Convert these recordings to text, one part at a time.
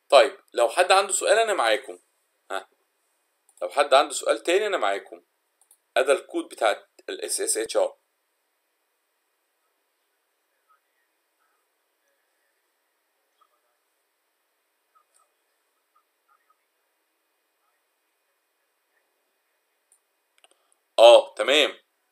طيب لو حد عنده سؤال انا معاكم ها لو حد عنده سؤال تاني انا معاكم ادي الكود بتاع الاس اس اتش ار اه تمام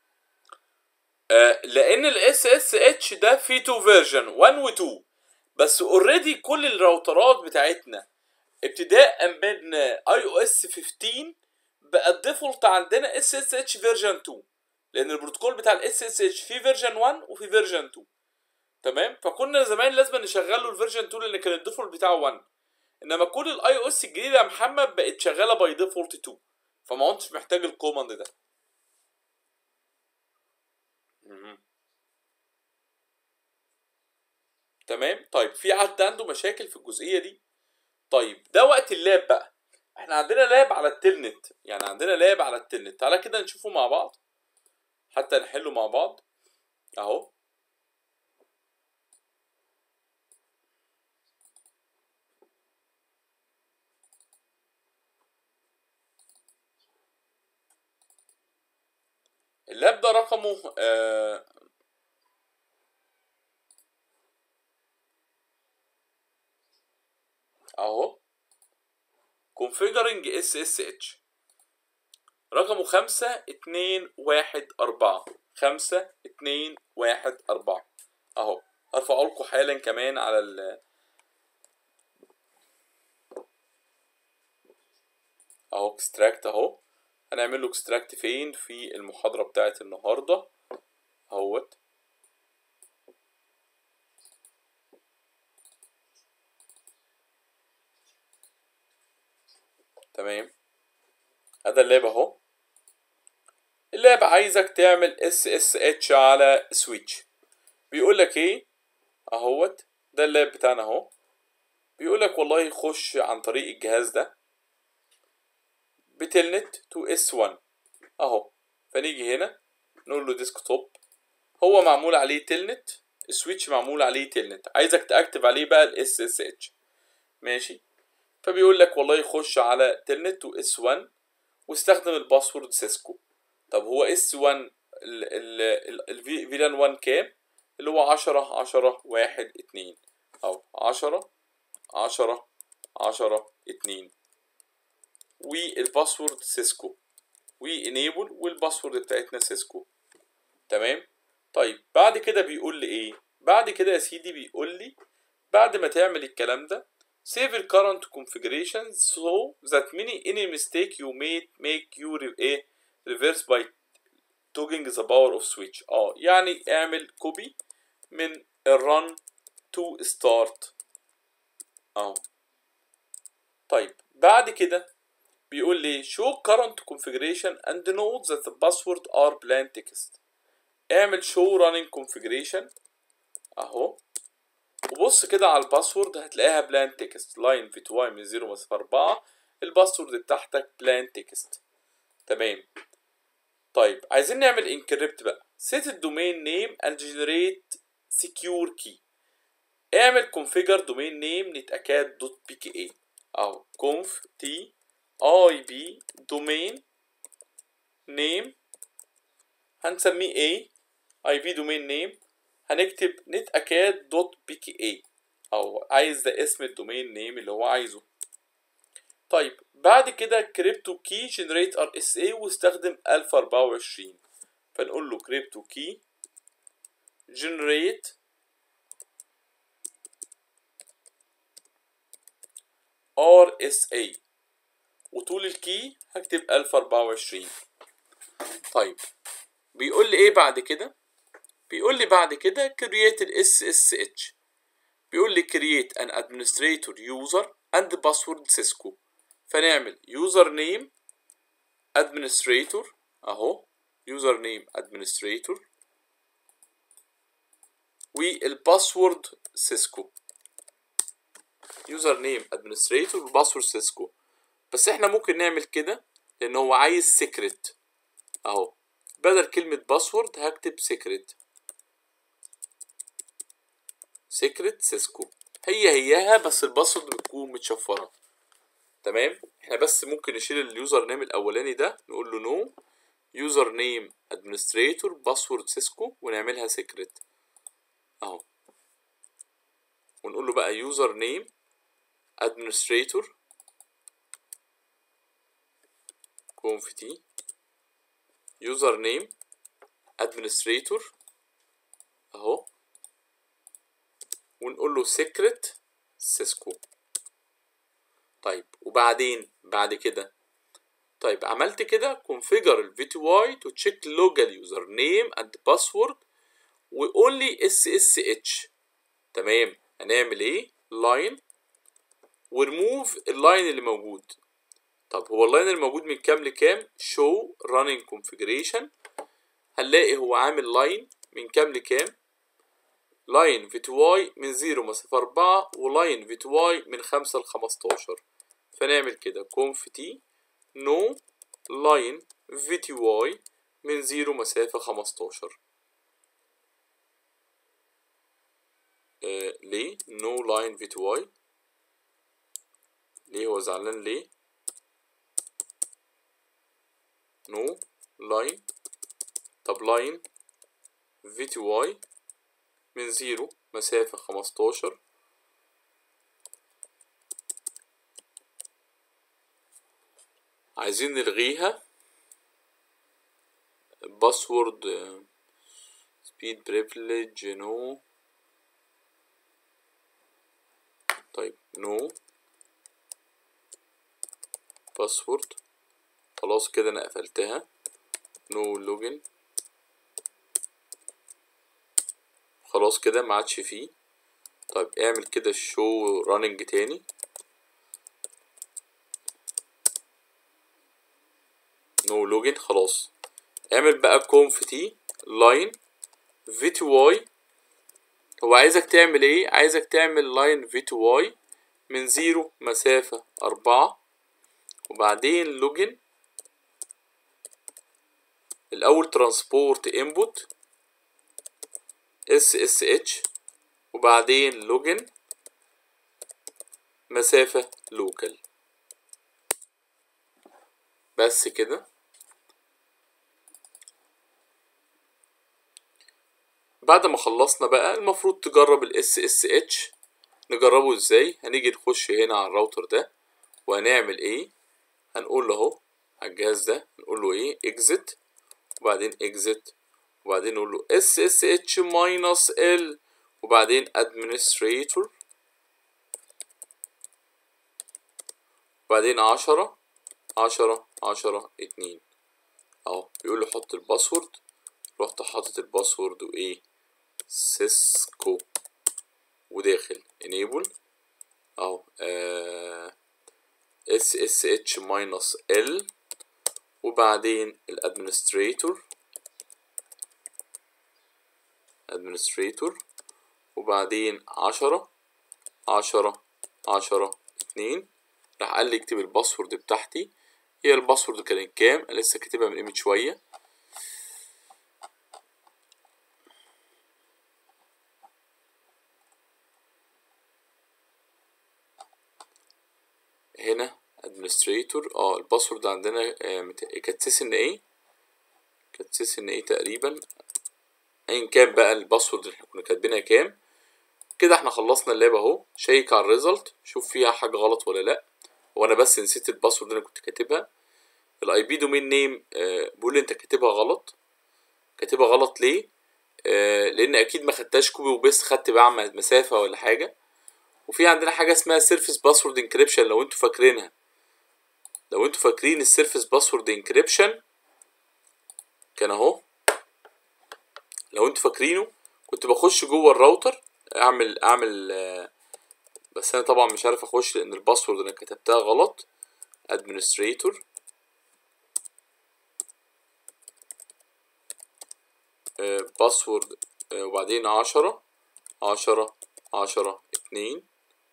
آه لان الاس اس اتش ده فيه تو فيرجن 1 و 2 بس اوريدي كل الراوترات بتاعتنا ابتداء من اي او اس 15 بقى الديفولت عندنا اس اس اتش فيرجن 2 لان البروتوكول بتاع الاس اس اتش فيه فيرجن 1 وفي فيرجن 2 تمام فكنا زمان لازم نشغل له الفيرجن 2 لان كان الديفولت بتاعه 1 انما كل الاي او اس الجديده يا محمد بقت شغاله باي ديفولت 2 فما كنتش محتاج الكوماند ده مهم. تمام طيب في حد عنده مشاكل في الجزئيه دي طيب ده وقت اللاب بقى احنا عندنا لاب على التلنت يعني عندنا لاب على التلنت تعالى كده نشوفه مع بعض حتى نحله مع بعض اهو اللاب ده رقمه آه اهو configuring SSH رقمه خمسة اتنين واحد أربعة خمسة اتنين واحد أربعة أهو هرفعه لكم حالا كمان على ال أهو extract أهو هنعمل له extract فين في المحاضرة بتاعت النهاردة أهوت تمام هذا اللاب اهو اللاب عايزك تعمل اس اس اتش على سويتش بيقول لك ايه اهوت ده اللاب بتاعنا اهو بيقول لك والله خش عن طريق الجهاز ده بتلنت تو اس 1 اهو فنيجي هنا نقول له ديسكتوب هو معمول عليه تلنت السويتش معمول عليه تلنت عايزك تاكتف عليه بقى الاس اس اتش ماشي فبيقول لك والله خش على تلنت و اس 1 واستخدم الباسورد سيسكو طب هو اس 1 الفيلان 1 كام اللي هو 10 10 1 2 او 10 10 10 2 والباسورد سيسكو وانيبل والباسورد بتاعتنا سيسكو تمام طيب بعد كده بيقول لي ايه بعد كده يا سيدي بيقول لي بعد ما تعمل الكلام ده save the current configuration so that many any mistake you made make you re- ايه reverse by toggling the power of switch اه يعني اعمل كوبي من الرن to start اهو طيب بعد كده بيقول لي show current configuration and note that the password are plain text اعمل show running configuration اهو وبص كده على الباسورد هتلاقيها بلان تكست لاين في تو من 0 مسافة 4 الباسورد بتاعتك بلان تكست تمام طيب عايزين نعمل انكريبت بقى set الدومين نيم and generate secure key اعمل configure domain name نتأكد دوت بي كي اي اهو conf t i b domain name هنسميه ايه اي بي دومين نيم هنكتب نت اكاد دوت بي كي اي او عايز ده اسم الدومين نيم اللي هو عايزه طيب بعد كده كريبتو كي جنريت ار اس اي واستخدم الف 24 فنقول له كريبتو كي جنريت ار اس اي وطول الكي هكتب 1024 طيب بيقول لي ايه بعد كده بيقول لي بعد كده create ال SSH بيقول لي create an administrator user and password Cisco فنعمل user name administrator اهو user name administrator والباسورد سيسكو يوزر نيم ادمنستريتور والباسورد سيسكو بس احنا ممكن نعمل كده لان هو عايز سيكريت اهو بدل كلمة باسورد هكتب سيكريت سيكريت سيسكو هي هياها بس الباسورد تكون متشفرة تمام احنا بس ممكن نشيل اليوزر نيم الاولاني ده نقول له نو يوزر نيم ادمنستريتور باسورد سيسكو ونعملها سيكريت اهو ونقول له بقى يوزر نيم ادمنستريتور كونفتي يوزر نيم ادمنستريتور اهو ونقول له سيكريت سيسكو طيب وبعدين بعد كده طيب عملت كده configure ال VTY to check local user name and password و only SSH تمام هنعمل ايه line ورموف اللاين اللي موجود طب هو اللاين اللي موجود من كام لكام show running configuration هنلاقي هو عامل لاين من كام لكام لاين في واي من زيرو مسافة أربعة ولاين في واي من خمسة لخمستاشر فنعمل كده conf t no line في واي من زيرو مسافة خمستاشر آه ليه no line في واي ليه هو زعلان ليه no line طب line في واي من زيرو مسافة خمستاشر عايزين نلغيها باسورد سبيد بريفليج نو طيب نو باسورد خلاص كده انا قفلتها نو لوجن خلاص كده ما عادش فيه طيب اعمل كده شو راننج تاني نو لوجن خلاص اعمل بقى conf تي لاين في تو واي هو عايزك تعمل ايه عايزك تعمل لاين في تو واي من زيرو مسافة أربعة وبعدين لوجن الأول ترانسبورت انبوت اس اس اتش وبعدين لوجن مسافة لوكال بس كده بعد ما خلصنا بقى المفروض تجرب الاس اس اتش نجربه ازاي هنيجي نخش هنا على الراوتر ده وهنعمل ايه هنقول له اهو على الجهاز ده نقول له ايه exit وبعدين exit وبعدين نقول له ssh minus l وبعدين administrator وبعدين عشرة عشرة عشرة اتنين اهو بيقول له حط الباسورد رحت حاطط الباسورد وايه سيسكو وداخل enable اهو آه ssh minus l وبعدين الادمنستريتور administrator وبعدين عشرة عشرة عشرة اتنين راح قال لي اكتب الباسورد بتاعتي هي الباسورد كانت كام انا لسه كاتبها من قيمة شوية هنا administrator اه الباسورد عندنا آه كانت سيس ان ايه كانت سيس ان ايه تقريبا ايا كان بقى الباسورد اللي احنا كنا كاتبينها كام كده احنا خلصنا اللعبه اهو شيك على الريزلت شوف فيها حاجه غلط ولا لا وانا بس نسيت الباسورد اللي انا كنت كاتبها الاي بي دومين نيم آه بيقول لي انت كاتبها غلط كاتبها غلط ليه آه لان اكيد ما خدتهاش كوبي وبيست خدت بقى مسافه ولا حاجه وفي عندنا حاجه اسمها سيرفيس باسورد انكريبشن لو انتوا فاكرينها لو انتوا فاكرين السيرفيس باسورد انكريبشن كان اهو لو انتوا فاكرينه كنت بخش جوه الراوتر اعمل اعمل بس انا طبعا مش عارف اخش لان الباسورد انا كتبتها غلط administrator باسورد وبعدين عشرة عشرة عشرة اتنين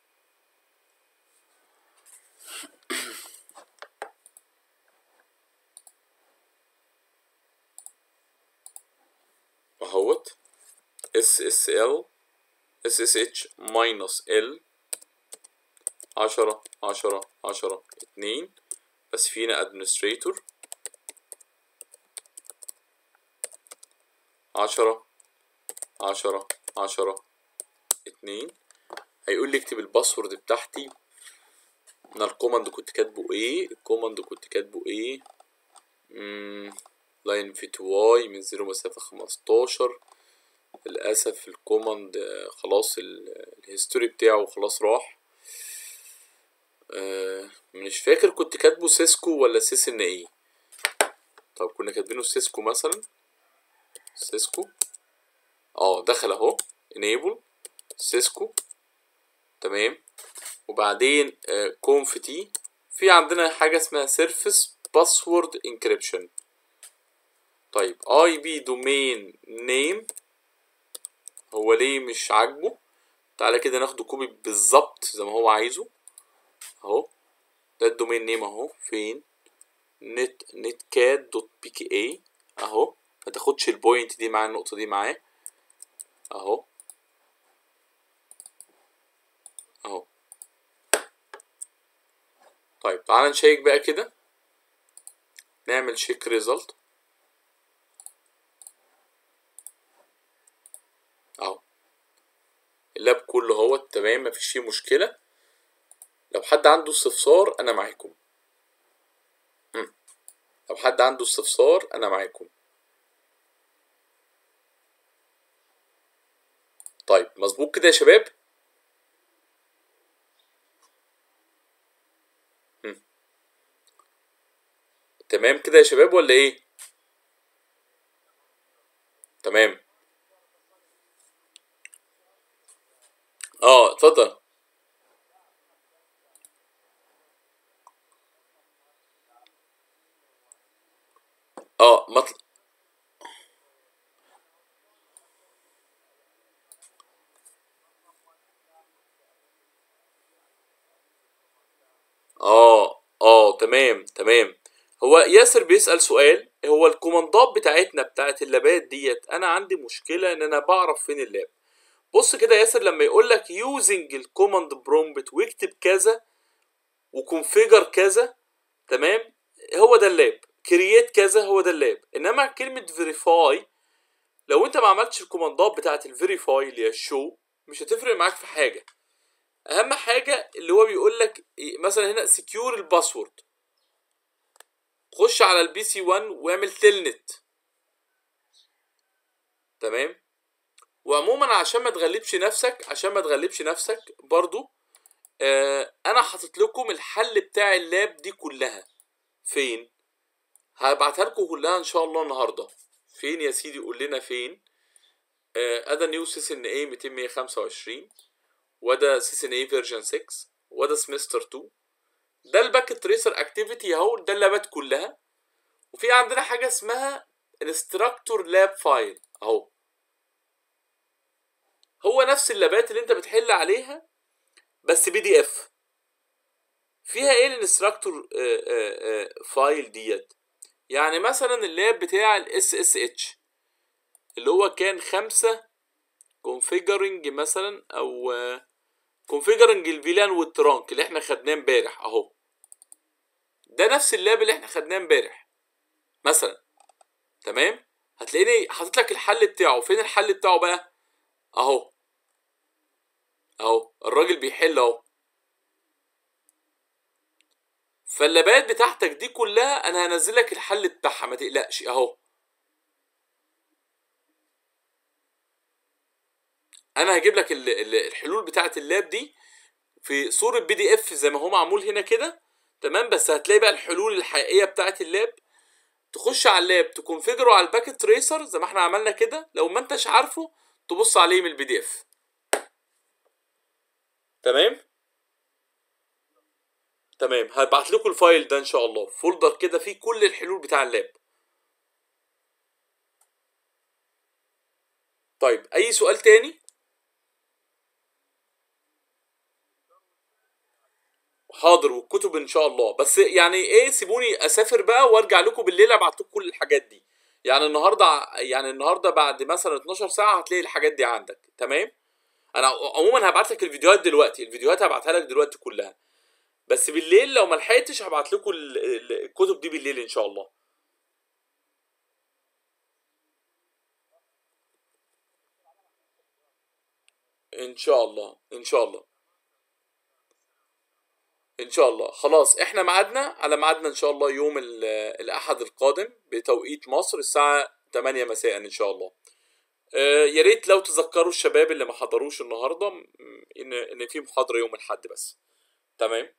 اهوت SSL SSH minus L عشرة عشرة عشرة اتنين بس فينا ادمنستريتور عشرة عشرة عشرة اتنين هيقول لي اكتب الباسورد بتاعتي انا الكوماند كنت كاتبه ايه الكوماند كنت كاتبه ايه لاين في تو واي من زيرو مسافة خمستاشر للأسف الكوماند آه، خلاص ال- الهيستوري بتاعه خلاص راح آه، مش فاكر كنت كاتبه سيسكو ولا سيس ان ايه طب كنا كاتبينه سيسكو مثلا سيسكو اه دخل اهو enable سيسكو تمام وبعدين كونف تي في عندنا حاجة اسمها سيرفيس باسورد انكريبشن طيب اي بي دومين نيم هو ليه مش عاجبه تعالى كده ناخده كوبي بالظبط زي ما هو عايزه اهو ده الدومين نيم اهو فين نت نت كات دوت بي كي اي اهو ما تاخدش البوينت دي مع النقطة دي معاه اهو اهو طيب تعالى نشيك بقى كده نعمل شيك ريزلت اهو اللاب كله اهو تمام مفيش فيه مشكلة لو حد عنده استفسار انا معاكم مم. لو حد عنده استفسار انا معاكم طيب مظبوط كده يا شباب مم. تمام كده يا شباب ولا ايه تمام اه اتفضل اه مطل... اه اه تمام تمام هو ياسر بيسأل سؤال هو الكوماندات بتاعتنا بتاعت اللابات ديت انا عندي مشكلة ان انا بعرف فين اللاب بص كده ياسر لما يقول لك يوزنج الكوماند برومبت واكتب كذا وكونفيجر كذا تمام هو ده اللاب كرييت كذا هو ده اللاب انما كلمة فيريفاي لو انت ما عملتش الكوماندات بتاعت الفيريفاي اللي هي الشو مش هتفرق معاك في حاجة اهم حاجة اللي هو بيقول لك مثلا هنا سكيور الباسورد خش على البي سي 1 واعمل تلنت تمام وعموما عشان ما تغلبش نفسك عشان ما تغلبش نفسك برضو آه انا حاطط لكم الحل بتاع اللاب دي كلها فين هبعتها لكم كلها ان شاء الله النهارده فين يا سيدي قول لنا فين آه ادا نيو سيس ان اي 225 وده سيس ان اي فيرجن 6 وده سمستر 2 ده الباكت تريسر اكتيفيتي اهو ده اللابات كلها وفي عندنا حاجه اسمها انستراكتور لاب فايل اهو هو نفس اللابات اللي انت بتحل عليها بس بي دي اف فيها ايه الانستراكتور فايل ديت يعني مثلا اللاب بتاع الاس اس اتش اللي هو كان خمسة كونفيجرنج مثلا او كونفيجرنج الفيلان والترانك اللي احنا خدناه امبارح اهو ده نفس اللاب اللي احنا خدناه امبارح مثلا تمام هتلاقيني حاطط لك الحل بتاعه فين الحل بتاعه بقى اهو اهو الراجل بيحل اهو فاللابات بتاعتك دي كلها انا هنزل لك الحل بتاعها ما تقلقش اهو انا هجيب لك ال- ال- الحلول بتاعه اللاب دي في صورة بي دي اف زي ما هو معمول هنا كده تمام بس هتلاقي بقى الحلول الحقيقية بتاعه اللاب تخش على اللاب تكونفيجره على الباكت تريسر زي ما احنا عملنا كده لو ما انتش عارفه تبص عليه من البي دي اف تمام تمام هبعت لكم الفايل ده ان شاء الله فولدر كده فيه كل الحلول بتاع اللاب طيب اي سؤال تاني حاضر والكتب ان شاء الله بس يعني ايه سيبوني اسافر بقى وارجع لكم بالليل ابعت لكم كل الحاجات دي يعني النهارده يعني النهارده بعد مثلا 12 ساعه هتلاقي الحاجات دي عندك تمام انا عموما هبعت لك الفيديوهات دلوقتي الفيديوهات هبعتها لك دلوقتي كلها بس بالليل لو ما لحقتش هبعت لكم ال- ال- الكتب دي بالليل ان شاء الله ان شاء الله ان شاء الله ان شاء الله خلاص احنا ميعادنا على ميعادنا ان شاء الله يوم ال- الاحد القادم بتوقيت مصر الساعه 8 مساء ان شاء الله آه، يا ريت لو تذكروا الشباب اللي ما حضروش النهارده م- ان ان في محاضره يوم الاحد بس تمام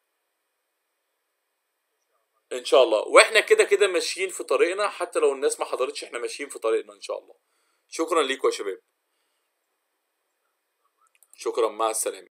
ان شاء الله واحنا كده كده ماشيين في طريقنا حتى لو الناس ما حضرتش احنا ماشيين في طريقنا ان شاء الله شكرا ليكم يا شباب شكرا مع السلامه